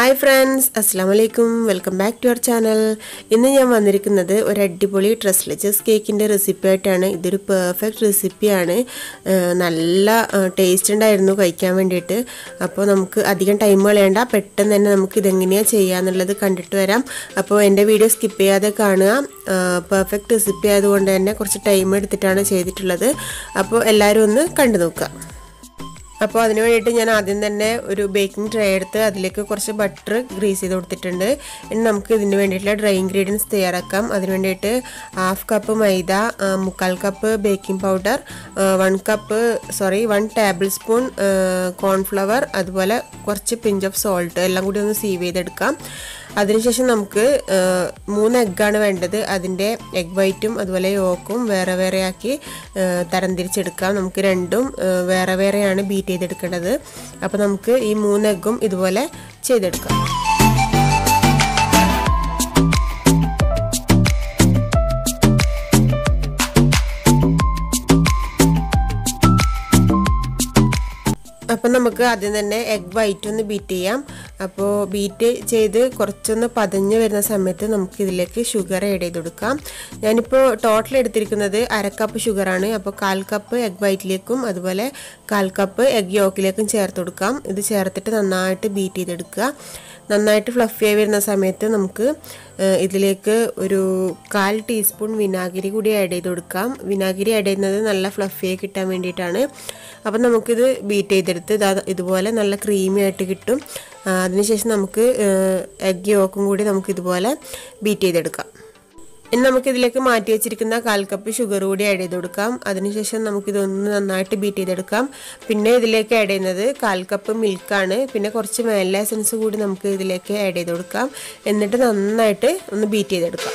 hi friends അസ്സാം വലൈക്കും welcome back to our channel ഇന്ന് ഞാൻ വന്നിരിക്കുന്നത് ഒരു അടിപൊളി ട്രസ്ലെച്ചസ് കേക്കിൻ്റെ റെസിപ്പി ആയിട്ടാണ് ഇതൊരു പെർഫെക്റ്റ് റെസിപ്പിയാണ് ഏഹ് നല്ല ടേസ്റ്റ് ഉണ്ടായിരുന്നു കഴിക്കാൻ വേണ്ടിയിട്ട് അപ്പോൾ നമുക്ക് അധികം ടൈം കളയണ്ട പെട്ടെന്ന് തന്നെ നമുക്ക് ഇതെങ്ങനെയാണ് ചെയ്യാന്നുള്ളത് കണ്ടിട്ട് വരാം അപ്പോൾ എൻ്റെ വീഡിയോ സ്കിപ്പ് ചെയ്യാതെ കാണുക പെർഫെക്റ്റ് റെസിപ്പി ആയതുകൊണ്ട് തന്നെ കുറച്ച് ടൈം എടുത്തിട്ടാണ് ചെയ്തിട്ടുള്ളത് അപ്പോൾ എല്ലാവരും ഒന്ന് കണ്ടു നോക്കുക അപ്പോൾ അതിന് വേണ്ടിയിട്ട് ഞാൻ ആദ്യം തന്നെ ഒരു ബേക്കിംഗ് ട്രേ എടുത്ത് അതിലേക്ക് കുറച്ച് ബട്ടർ ഗ്രീസ് ചെയ്ത് കൊടുത്തിട്ടുണ്ട് ഇനി നമുക്ക് ഇതിന് വേണ്ടിയിട്ടുള്ള ഡ്രൈ ഇൻഗ്രീഡിയൻസ് തയ്യാറാക്കാം അതിന് വേണ്ടിയിട്ട് ഹാഫ് കപ്പ് മൈദ ആ, മുക്കാൽ cup baking powder one cup sorry one tablespoon cornflour അതുപോലെ കുറച്ച് പിഞ്ച് ഓഫ് സോൾട്ട് എല്ലാം കൂടി ഒന്ന് സീവ് ചെയ്തെടുക്കാം അതിനുശേഷം നമുക്ക് ആ, മൂന്ന് എഗ്ഗാണ് വേണ്ടത് അതിൻ്റെ എഗ് വൈറ്റും അതുപോലെ യോക്കും വേറെ വേറെ ആക്കി ആ, തരംതിരിച്ചെടുക്കാം നമുക്ക് രണ്ടും ആ, വേറെ വേറെയാണ് ബീറ്റ് ചെയ്തെടുക്കേണ്ടത് അപ്പോൾ നമുക്ക് ഈ മൂന്ന് എഗ്ഗും ഇതുപോലെ ചെയ്തെടുക്കാം അപ്പം നമുക്ക് ആദ്യം തന്നെ എഗ് വൈറ്റ് ഒന്ന് ബീറ്റ് ചെയ്യാം അപ്പോൾ ബീറ്റ് ചെയ്ത് കുറച്ചൊന്ന് പതഞ്ഞ് വരുന്ന സമയത്ത് നമുക്ക് ഇതിലേക്ക് ഷുഗർ ആഡ് ചെയ്ത് കൊടുക്കാം ഞാനിപ്പോൾ ടോട്ടൽ എടുത്തിരിക്കുന്നത് അര കപ്പ് ഷുഗറാണ് അപ്പോൾ കാൽ കപ്പ് എഗ് വൈറ്റിലേക്കും അതുപോലെ കാൽ കപ്പ് എഗ് യോക്കിലേക്കും ചേർത്ത് കൊടുക്കാം ഇത് ചേർത്തിട്ട് നന്നായിട്ട് ബീറ്റ് ചെയ്തെടുക്കുക നന്നായിട്ട് ഫ്ലഫി ആയി വരുന്ന സമയത്ത് നമുക്ക് ഏഹ്, ഇതിലേക്ക് ഒരു കാൽ ടീസ്പൂൺ വിനാഗിരി കൂടി ആഡ് ചെയ്ത് കൊടുക്കാം വിനാഗിരി ആഡ് ചെയ്യുന്നത് നല്ല ഫ്ലഫി ആയി കിട്ടാൻ വേണ്ടിയിട്ടാണ് അപ്പം നമുക്കിത് ബീറ്റ് ചെയ്തെടുത്ത് ഇതാ ഇതുപോലെ നല്ല ക്രീമി ആയിട്ട് കിട്ടും ആ, അതിനുശേഷം നമുക്ക് എഗ് യോക്കും കൂടി നമുക്ക് ഇതുപോലെ ബീറ്റ് ചെയ്തെടുക്കാം ഇനി നമുക്ക് ഇതിലേക്ക് മാറ്റി വെച്ചിരിക്കുന്ന കാൽ കപ്പ് ഷുഗർ കൂടി ആഡ് ചെയ്ത് കൊടുക്കാം അതിനുശേഷം നമുക്കിതൊന്ന് നന്നായിട്ട് ബീറ്റ് ചെയ്തെടുക്കാം പിന്നെ ഇതിലേക്ക് ആഡ് ചെയ്യുന്നത് കാൽ കപ്പ് മിൽക്കാണ് പിന്നെ കുറച്ച് മേല എസൻസ് കൂടി നമുക്ക് ഇതിലേക്ക് ആഡ് ചെയ്ത് കൊടുക്കാം എന്നിട്ട് നന്നായിട്ട് ഒന്ന് ബീറ്റ് ചെയ്തെടുക്കാം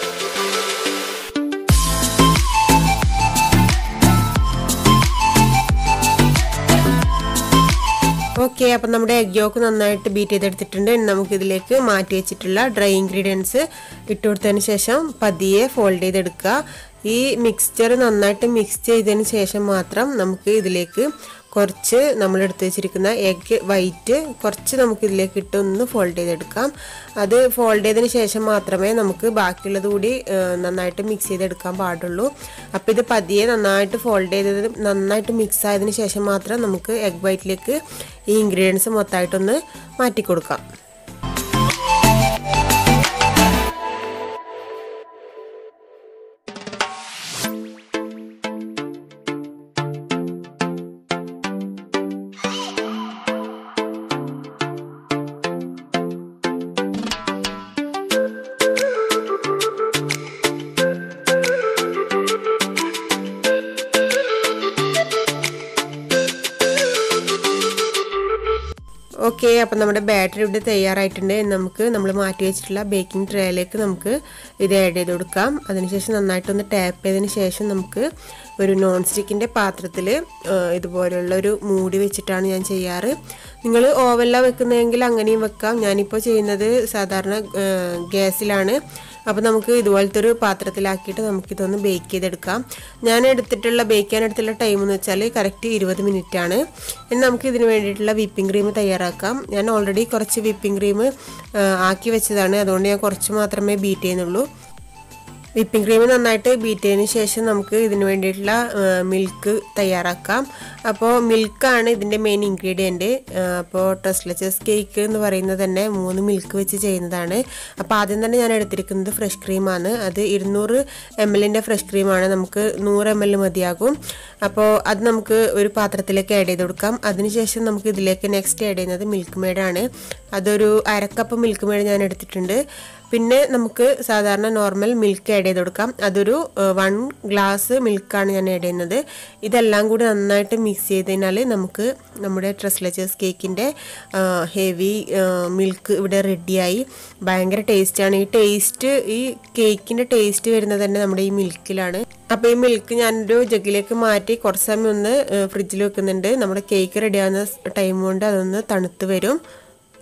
ഓക്കെ അപ്പം നമ്മുടെ എഗ് യോക്ക് നന്നായിട്ട് ബീറ്റ് ചെയ്തെടുത്തിട്ടുണ്ട് ഇനി നമുക്ക് ഇതിലേക്ക് മാറ്റി വെച്ചിട്ടുള്ള ഡ്രൈ ഇൻഗ്രീഡിയൻസ് ഇട്ട് കൊടുത്തതിന് ശേഷം പതിയെ ഫോൾഡ് ചെയ്തെടുക്കുക ഈ മിക്സ്ചർ നന്നായിട്ട് മിക്സ് ചെയ്തതിന് ശേഷം മാത്രം നമുക്ക് ഇതിലേക്ക് കുറച്ച് നമ്മൾ എടുത്ത് വെച്ചിരിക്കുന്ന എഗ് വൈറ്റ് കുറച്ച് നമുക്ക് ഇതിലേക്ക് ഇട്ട് ഒന്ന് ഫോൾഡ് ചെയ്തെടുക്കാം അത് ഫോൾഡ് ചെയ്തതിന് ശേഷം മാത്രമേ നമുക്ക് ബാക്കിയുള്ളത് കൂടി ആ, നന്നായിട്ട് മിക്സ് ചെയ്തെടുക്കാൻ പാടുള്ളൂ അപ്പോൾ ഇത് പതിയെ നന്നായിട്ട് ഫോൾഡ് ചെയ്തത് നന്നായിട്ട് മിക്സ് ആയതിനു ശേഷം മാത്രം നമുക്ക് എഗ് വൈറ്റിലേക്ക് ഈ ഇൻഗ്രീഡിയൻസ് മൊത്തമായിട്ടൊന്ന് മാറ്റി കൊടുക്കാം ഓക്കെ അപ്പം നമ്മുടെ ബാറ്ററി ഇവിടെ തയ്യാറായിട്ടുണ്ട് ഇനി നമുക്ക് നമ്മൾ മാറ്റി വെച്ചിട്ടുള്ള ബേക്കിംഗ് ട്രേയിലേക്ക് നമുക്ക് ഇത് ആഡ് ചെയ്ത് കൊടുക്കാം അതിനുശേഷം നന്നായിട്ടൊന്ന് ടാപ്പ് ചെയ്തതിന് ശേഷം നമുക്ക് ഒരു നോൺ സ്റ്റിക്കിൻ്റെ പാത്രത്തിൽ ഇതുപോലുള്ള ഒരു മൂടി വെച്ചിട്ടാണ് ഞാൻ ചെയ്യാറ് നിങ്ങൾ ഓവനിലാണ് വെക്കുന്നതെങ്കിൽ അങ്ങനെയും വെക്കാം ഞാനിപ്പോൾ ചെയ്യുന്നത് സാധാരണ ഗ്യാസിലാണ് അപ്പോൾ നമുക്ക് ഇതുപോലത്തെ ഒരു പാത്രത്തിലാക്കിയിട്ട് നമുക്കിതൊന്ന് ബേക്ക് ചെയ്തെടുക്കാം ഞാൻ എടുത്തിട്ടുള്ള ബേക്ക് ചെയ്യാൻ എടുത്തുള്ള ടൈം എന്ന് വെച്ചാൽ കറക്റ്റ് ഇരുപത് മിനിറ്റ് ആണ് ഇനി നമുക്ക് ഇതിന് വേണ്ടിയിട്ടുള്ള വിപ്പിംഗ് ക്രീം തയ്യാറാക്കാം ഞാൻ ഓൾറെഡി കുറച്ച് വിപ്പിംഗ് ക്രീം ആക്കി വെച്ചതാണ് അതുകൊണ്ട് ഞാൻ കുറച്ച് മാത്രമേ ബീറ്റ് ചെയ്യുന്നുള്ളൂ വിപ്പിംഗ് ക്രീം നന്നായിട്ട് ബീറ്റ് ചെയ്തതിന് ശേഷം നമുക്ക് ഇതിന് വേണ്ടിയിട്ടുള്ള മിൽക്ക് തയ്യാറാക്കാം അപ്പോൾ മിൽക്കാണ് ഇതിൻ്റെ മെയിൻ ഇൻഗ്രീഡിയൻറ്റ് അപ്പോൾ ട്രസ്ലെച്ചസ് കേക്ക് എന്ന് പറയുന്നത് തന്നെ മൂന്ന് മിൽക്ക് വെച്ച് ചെയ്യുന്നതാണ് അപ്പോൾ ആദ്യം തന്നെ ഞാൻ എടുത്തിരിക്കുന്നത് ഫ്രഷ് ക്രീമാണ് അത് ഇരുന്നൂറ് എം എല്ലിൻ്റെ ഫ്രഷ് ക്രീമാണ് നമുക്ക് നൂറ് എം എൽ മതിയാകും അപ്പോൾ അത് നമുക്ക് ഒരു പാത്രത്തിലേക്ക് ആഡ് ചെയ്ത് കൊടുക്കാം അതിനുശേഷം നമുക്ക് ഇതിലേക്ക് നെക്സ്റ്റ് ആഡ് ചെയ്യുന്നത് മിൽക്ക് മെയ്ഡാണ് അതൊരു അരക്കപ്പ് മിൽക്ക് മെയ്ഡ് ഞാൻ എടുത്തിട്ടുണ്ട് പിന്നെ നമുക്ക് സാധാരണ നോർമൽ മിൽക്ക് ആഡ് ചെയ്ത് കൊടുക്കാം അതൊരു വൺ ഗ്ലാസ് മിൽക്കാണ് ഞാൻ ആഡ് ചെയ്യുന്നത് ഇതെല്ലാം കൂടി നന്നായിട്ട് മിക്സ് ചെയ്തതിനാൽ നമുക്ക് നമ്മുടെ ട്രസ്ലെച്ചേഴ്സ് കേക്കിൻ്റെ ഹെവി മിൽക്ക് ഇവിടെ റെഡിയായി ഭയങ്കര ടേസ്റ്റാണ് ഈ ടേസ്റ്റ് ഈ കേക്കിൻ്റെ ടേസ്റ്റ് വരുന്നത് തന്നെ നമ്മുടെ ഈ മിൽക്കിലാണ് അപ്പോൾ ഈ മിൽക്ക് ഞാനൊരു ജഗ്ഗിലേക്ക് മാറ്റി കുറച്ച് സമയം ഒന്ന് ഫ്രിഡ്ജിൽ വെക്കുന്നുണ്ട് നമ്മുടെ കേക്ക് റെഡിയാവുന്ന ടൈം കൊണ്ട് അതൊന്ന് തണുത്ത് വരും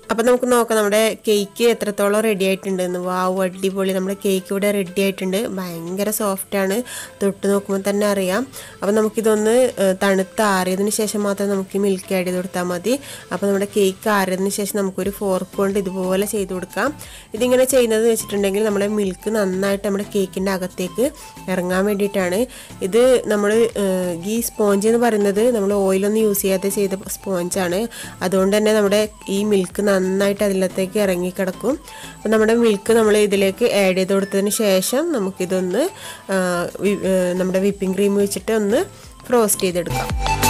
അപ്പം നമുക്ക് നോക്കാം നമ്മുടെ കേക്ക് എത്രത്തോളം റെഡി ആയിട്ടുണ്ടെന്ന് വാവ് അടിപൊളി നമ്മുടെ കേക്ക് ഇവിടെ റെഡി ആയിട്ടുണ്ട് ഭയങ്കര സോഫ്റ്റാണ് തൊട്ട് നോക്കുമ്പോൾ തന്നെ അറിയാം അപ്പം നമുക്കിതൊന്ന് ഏഹ്, തണുത്ത് ആറിയതിന് ശേഷം മാത്രം നമുക്ക് മിൽക്ക് ആഡ് ചെയ്ത് കൊടുത്താൽ മതി അപ്പോൾ നമ്മുടെ കേക്ക് ആറിയതിന് ശേഷം നമുക്കൊരു ഫോർക്ക് കൊണ്ട് ഇതുപോലെ ചെയ്ത് കൊടുക്കാം ഇതിങ്ങനെ ചെയ്യുന്നത് വെച്ചിട്ടുണ്ടെങ്കിൽ നമ്മുടെ മിൽക്ക് നന്നായിട്ട് നമ്മുടെ കേക്കിൻ്റെ അകത്തേക്ക് ഇറങ്ങാൻ വേണ്ടിയിട്ടാണ് ഇത് നമ്മൾ ഈ സ്പോഞ്ച് എന്ന് പറയുന്നത് നമ്മൾ ഓയിലൊന്നും യൂസ് ചെയ്യാതെ ചെയ്ത സ്പോഞ്ചാണ് അതുകൊണ്ട് തന്നെ നമ്മുടെ ഈ മിൽക്ക് നന്നായിട്ട് അതിലത്തേക്ക് ഇറങ്ങിക്കിടക്കും അപ്പം നമ്മുടെ മിൽക്ക് നമ്മൾ ഇതിലേക്ക് ആഡ് ചെയ്ത് കൊടുത്തതിന് ശേഷം നമുക്കിതൊന്ന് ആ, വി- ഏ, നമ്മുടെ വിപ്പിംഗ് ക്രീം വെച്ചിട്ട് ഒന്ന് ഫ്രോസ്റ്റ് ചെയ്തെടുക്കാം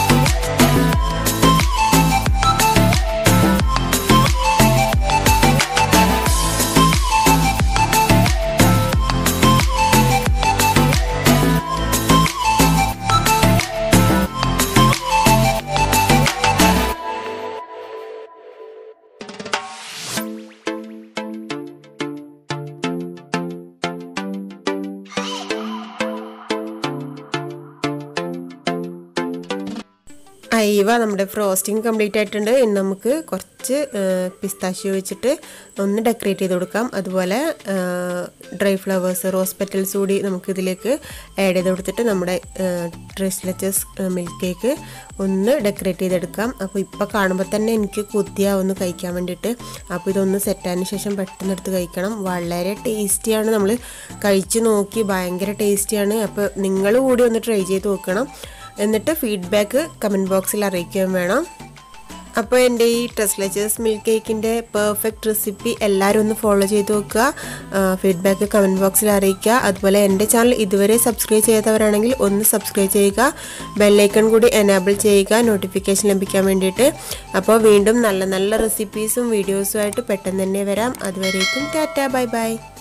അയവ നമ്മുടെ ഫ്രോസ്റ്റിംഗ് കംപ്ലീറ്റ് ആയിട്ടുണ്ട് ഇനി നമുക്ക് കുറച്ച് പിസ്താഷ്യോ വെച്ചിട്ട് ഒന്ന് ഡെക്കറേറ്റ് ചെയ്ത് കൊടുക്കാം അതുപോലെ ഡ്രൈ ഫ്ലവേഴ്സ് റോസ് പെറ്റൽസ് കൂടി നമുക്ക് ഇതിലേക്ക് ആഡ് ചെയ്ത് കൊടുത്തിട്ട് നമ്മുടെ ഡ്രസ്ലെച്ചസ് മിൽക്ക് കേക്ക് ഒന്ന് ഡെക്കറേറ്റ് ചെയ്തെടുക്കാം അപ്പോൾ ഇപ്പോൾ കാണുമ്പോൾ തന്നെ എനിക്ക് കുത്തിയാവുന്നു കഴിക്കാൻ വേണ്ടിയിട്ട് അപ്പോൾ ഇതൊന്ന് സെറ്റായതിന് ശേഷം പെട്ടെന്ന് എടുത്ത് കഴിക്കണം വളരെ ടേസ്റ്റിയാണ് നമ്മൾ കഴിച്ച് നോക്കി ഭയങ്കര ടേസ്റ്റിയാണ് അപ്പോൾ നിങ്ങൾ കൂടി ഒന്ന് ട്രൈ ചെയ്ത് നോക്കണം എന്നിട്ട് ഫീഡ്ബാക്ക് കമൻറ്റ് ബോക്സിൽ അറിയിക്കുകയും വേണം അപ്പോൾ എൻ്റെ ഈ ടെസ്ലെച്ചേഴ്സ് മിൽക്ക് കേക്കിൻ്റെ പെർഫെക്റ്റ് റെസിപ്പി എല്ലാവരും ഒന്ന് ഫോളോ ചെയ്ത് നോക്കുക ഫീഡ്ബാക്ക് കമൻറ്റ് ബോക്സിൽ അറിയിക്കുക അതുപോലെ എൻ്റെ ചാനൽ ഇതുവരെ സബ്സ്ക്രൈബ് ചെയ്യാത്തവരാണെങ്കിൽ ഒന്ന് സബ്സ്ക്രൈബ് ചെയ്യുക ബെല്ലൈക്കൺ കൂടി എനാബിൾ ചെയ്യുക നോട്ടിഫിക്കേഷൻ ലഭിക്കാൻ വേണ്ടിയിട്ട് അപ്പോൾ വീണ്ടും നല്ല നല്ല റെസിപ്പീസും വീഡിയോസും ആയിട്ട് പെട്ടെന്ന് തന്നെ വരാം അതുവരേക്കും ടാറ്റ ബൈ ബൈ